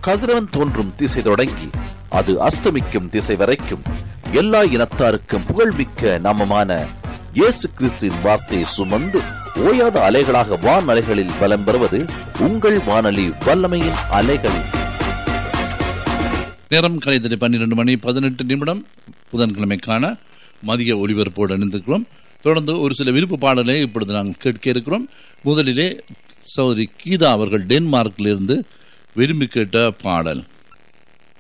கதிரவன் தோன்றும் திசை தொடங்கி அது அஸ்தமிக்கும் திசை வரைக்கும் எல்லா இனத்தாருக்கும் புகழ்மிக்க நாமமான இயேசு கிறிஸ்துவின் வார்த்தையை சுமந்து ஓயாத அலைகளாக வான் அலைகளில் பலம் பெறுவது உங்கள் வானொலி வல்லமையின் அலைகள் நேரம் கலைத்தறி பன்னிரண்டு மணி பதினெட்டு நிமிடம் புதன்கிழமைக்கான மதிய ஒளிபரப்போடு அணிந்திருக்கிறோம் தொடர்ந்து ஒரு சில விருப்ப பாடலை இப்பொழுது நாங்கள் கேட்க இருக்கிறோம் முதலிலே சகோதரி கீதா அவர்கள் டென்மார்க்கிலிருந்து விரும்பி கேட்ட பாடல்